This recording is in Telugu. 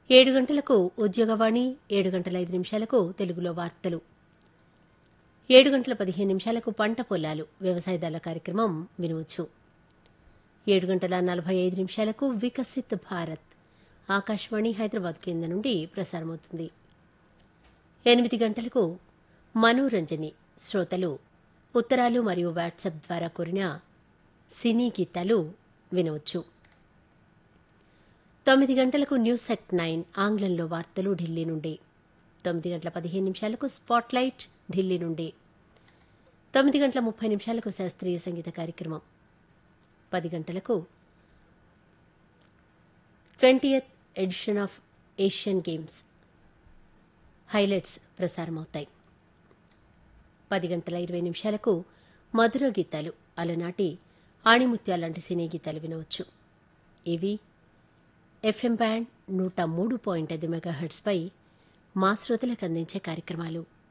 ఏడు గంటలకు ఉద్యోగవాణి ఏడు గంటల ఐదు నిమిషాలకు తెలుగులో వార్తలు ఏడు గంటల పదిహేను నిమిషాలకు పంట పొలాలు వ్యవసాయదారుల కార్యక్రమం వినవచ్చు ఏడు గంటల నలభై ఐదు నిమిషాలకు వికసిత్ భారత్ ఆకాశవాణి హైదరాబాద్ కేంద్రం నుండి ప్రసారమవుతుంది ఎనిమిది గంటలకు మనోరంజని శ్రోతలు ఉత్తరాలు మరియు వాట్సాప్ ద్వారా కోరిన సినీ గీతాలు వినవచ్చు తొమ్మిది గంటలకు న్యూస్ ఎట్ నైన్ ఆంగ్లంలో వార్తలు ఢిల్లీ నుండి తొమ్మిది గంటల పదిహేను నిమిషాలకు స్పాట్లైట్ ఢిల్లీ నుండి తొమ్మిది గంటల ముప్పై నిమిషాలకు శాస్త్రీయ సంగీత కార్యక్రమం పది గంటలకు twentieth edition of Asian Games highlights ప్రసారమవుతాయి పది గంటల ఇరవై నిమిషాలకు మధుర గీతాలు అలనాటి ఆణిముత్యాల లాంటి సినీ గీతాలు వినవచ్చు ఇవి ఎఫ్ఎం బ్యాండ్ నూట మూడు పాయింట్ ఐదు మెగాహెర్ట్స్పై మా శ్రోతలకు అందించే కార్యక్రమాలు